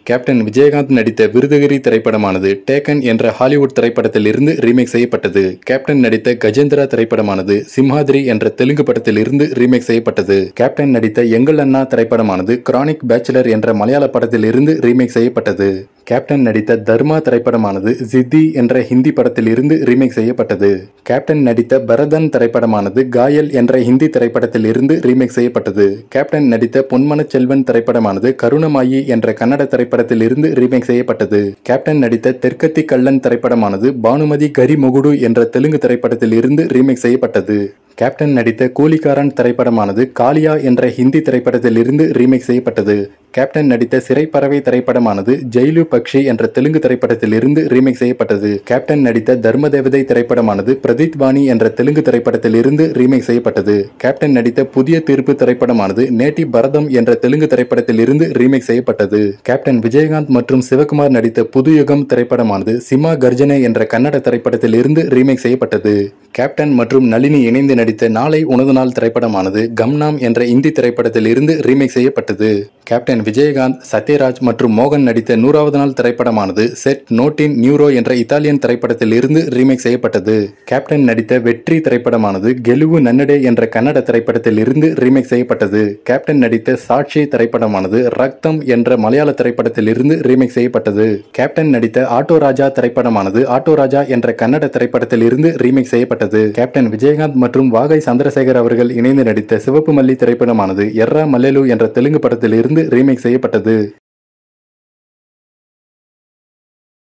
captain Vijayakanth நடித்த விருதகிரி திரைப்படமானது taken என்ற ஹாலிவுட் திரைப்படத்தில் இருந்து ரீமேக் செய்யப்பட்டது கேப்டன் நடித்த கஜேந்திரா திரைப்படமானது சிம்ஹாதிரி என்ற தெலுங்கு படத்தில் இருந்து ரீமேக் செய்யப்பட்டது கேப்டன் நடித்த எங்கள் அண்ணா திரைப்படமானது கிரானிக் பேச்சுலர் என்ற மலையாள படத்தில் இருந்து ரீமேக் செய்யப்பட்டது கேப்டன் நடித்த தர்மா திரைப்படமானது ஜித்தி என்ற ஹிந்தி படத்தில் இருந்து ரீமேக் செய்யப்பட்டது கேப்டன் நடித்த பரதன் திரைப்படமானது காயல் என்ற ஹிந்தி திரைப்படத்தில் இருந்து ரீமேக் செய்யப்பட்டது கேப்டன் நடித்த பொன்மன செல்வன் திரைப்படமானது கருணமாயி என்ற கன்னட திரைப்படத்தில் இருந்து ரீமேக் செய்யப்பட்டது கேப்டன் நடித்த தெற்கத்தி கள்ளன் திரைப்படமானது பானுமதி கரி மொகுடு என்ற தெலுங்கு திரைப்படத்தில் இருந்து ரீமேக் செய்யப்பட்டது கேப்டன் நடித்த கூலிக்காரன் திரைப்படமானது காளியா என்ற ஹிந்தி திரைப்படத்தில் இருந்து ரீமேக் செய்யப்பட்டது கேப்டன் நடித்த சிறைப்பறவை திரைப்படமானது ஜெயிலு பக்ஷி என்ற தெலுங்கு திரைப்படத்தில் இருந்து ரீமேக் செய்யப்பட்டது கேப்டன் நடித்த தர்மதேவதை திரைப்படமானது பிரதீத் வாணி என்ற தெலுங்கு திரைப்படத்தில் இருந்து ரீமேக் செய்யப்பட்டது கேப்டன் நடித்த புதிய தீர்ப்பு திரைப்படமானது நேட்டி பரதம் என்ற தெலுங்கு திரைப்படத்தில் இருந்து ரீமேக் செய்யப்பட்டது கேப்டன் விஜயகாந்த் மற்றும் சிவகுமார் நடித்த புது யுகம் திரைப்படமானது சிமா கர்ஜனே என்ற கன்னட திரைப்படத்தில் இருந்து ரீமேக் செய்யப்பட்டது கேப்டன் மற்றும் நளினி இணைந்து நடித்த நாளை உனது நாள் திரைப்படமானது கம்னாம் என்ற இந்தி திரைப்படத்தில் இருந்து ரீமேக் செய்யப்பட்டது கேப்டன் விஜயகாந்த் சத்யராஜ் மற்றும் மோகன் நடித்த நூறாவது நாள் திரைப்படமானது செட் நோட்டின் நியூரோ என்ற இத்தாலியன் திரைப்படத்தில் இருந்து ரீமேக் செய்யப்பட்டது கேப்டன் நடித்த வெற்றி திரைப்படமானது கெலுவு நன்னடே என்ற கன்னட திரைப்படத்தில் இருந்து ரீமேக் செய்யப்பட்டது கேப்டன் நடித்த சாட்சி திரைப்படமானது ரக்தம் என்ற மலையாள திரைப்படத்தில் இருந்து ரீமேக் செய்யப்பட்டது கேப்டன் நடித்த ஆட்டோ ராஜா திரைப்படமானது ஆட்டோ ராஜா என்ற கன்னட திரைப்படத்தில் இருந்து ரீமேக் செய்யப்பட்டது கேப்டன் விஜயகாந்த் மற்றும் வாகை சந்திரசேகர் அவர்கள் இணைந்து நடித்த சிவப்பு மல்லி திரைப்படமானது எர்ரா மல்லேலு என்ற தெலுங்கு படத்தில் இருந்து ரீமேக் செய்யப்பட்டது